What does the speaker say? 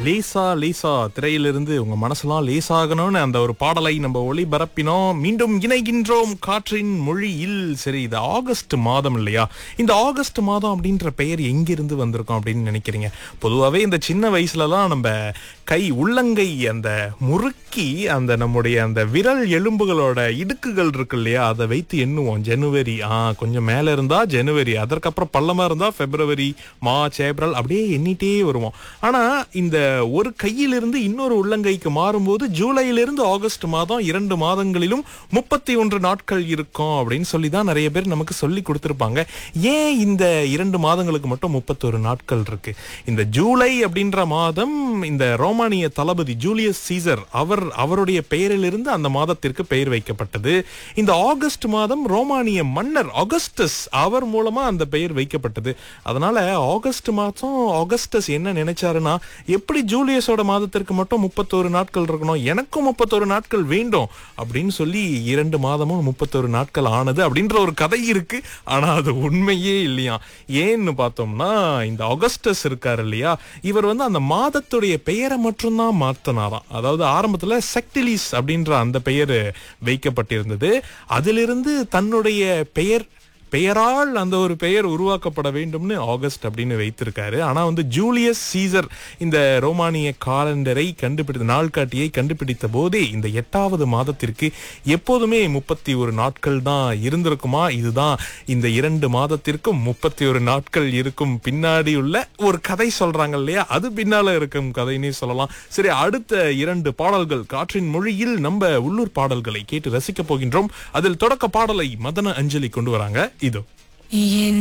லேசா லேசா திரையிலிருந்து உங்க மனசெல்லாம் லேசாகணும்னு அந்த ஒரு பாடலை நம்ம ஒளிபரப்பினோம் மீண்டும் இணைகின்றோம் காற்றின் மொழியில் சரி இது ஆகஸ்ட் மாதம் இல்லையா இந்த ஆகஸ்ட் மாதம் அப்படின்ற பெயர் எங்கிருந்து வந்திருக்கும் அப்படின்னு நினைக்கிறீங்க பொதுவாகவே இந்த சின்ன வயசுலலாம் நம்ம கை உள்ளங்கை அந்த முறுக்கி அந்த நம்முடைய அந்த விரல் எலும்புகளோட இடுக்குகள் இருக்கு இல்லையா அதை வைத்து எண்ணுவோம் ஜனவரி ஆ கொஞ்சம் மேல இருந்தா ஜனவரி அதற்கப்புறம் பள்ளமா இருந்தா பிப்ரவரி மார்ச் ஏப்ரல் அப்படியே எண்ணிட்டே வருவோம் ஆனா இந்த ஒரு கையிலிருந்து இன்னொரு உள்ளங்கைக்கு மாறும்போது ஜூலையிலிருந்து ஆகஸ்ட் மாதம் இரண்டு மாதங்களிலும் முப்பத்தி ஒன்று நாட்கள் இருக்கும் அப்படின்னு சொல்லி தான் நிறைய பேர் நமக்கு சொல்லி கொடுத்துருப்பாங்க ஏன் இந்த இரண்டு மாதங்களுக்கு மட்டும் முப்பத்தொரு நாட்கள் இருக்கு இந்த ஜூலை அப்படின்ற மாதம் இந்த ரோமானிய தளபதி ஜூலியஸ் சீசர் அவர் அவருடைய பெயரிலிருந்து அந்த மாதத்திற்கு பெயர் வைக்கப்பட்டது இந்த ஆகஸ்ட் மாதம் ரோமானிய மன்னர் ஆகஸ்டஸ் அவர் மூலமா அந்த பெயர் வைக்கப்பட்டது அதனால ஆகஸ்ட் மாதம் ஆகஸ்டஸ் என்ன நினைச்சாருன்னா எப்படி ஜூலியஸோட மாதத்திற்கு மட்டும் முப்பத்தோரு நாட்கள் இருக்கணும் எனக்கும் முப்பத்தோரு நாட்கள் வேண்டும் அப்படின்னு சொல்லி இரண்டு மாதமும் முப்பத்தோரு நாட்கள் ஆனது அப்படின்ற ஒரு கதை இருக்கு ஆனா அது உண்மையே இல்லையா ஏன்னு பார்த்தோம்னா இந்த ஆகஸ்டஸ் இருக்காரு இல்லையா இவர் வந்து அந்த மாதத்துடைய பெயரை மட்டும்தான் மாத்தினாராம் அதாவது ஆரம்பத்துல செக்டிலிஸ் அப்படின்ற அந்த பெயர் வைக்கப்பட்டிருந்தது அதிலிருந்து தன்னுடைய பெயர் பெயரால் அந்த ஒரு பெயர் உருவாக்கப்பட வேண்டும்னு ஆகஸ்ட் அப்படின்னு வைத்திருக்காரு ஆனா வந்து ஜூலியஸ் சீசர் இந்த ரோமானிய காலண்டரை கண்டுபிடித்த நாள்காட்டியை கண்டுபிடித்த போதே இந்த எட்டாவது மாதத்திற்கு எப்போதுமே முப்பத்தி ஒரு நாட்கள் தான் இருந்திருக்குமா இதுதான் இந்த இரண்டு மாதத்திற்கும் முப்பத்தி ஒரு நாட்கள் இருக்கும் பின்னாடி உள்ள ஒரு கதை சொல்றாங்க இல்லையா அது பின்னால இருக்கும் கதைன்னே சொல்லலாம் சரி அடுத்த இரண்டு பாடல்கள் காற்றின் மொழியில் நம்ம உள்ளூர் பாடல்களை கேட்டு ரசிக்க போகின்றோம் அதில் தொடக்க பாடலை மதன அஞ்சலி கொண்டு வராங்க இதோ என்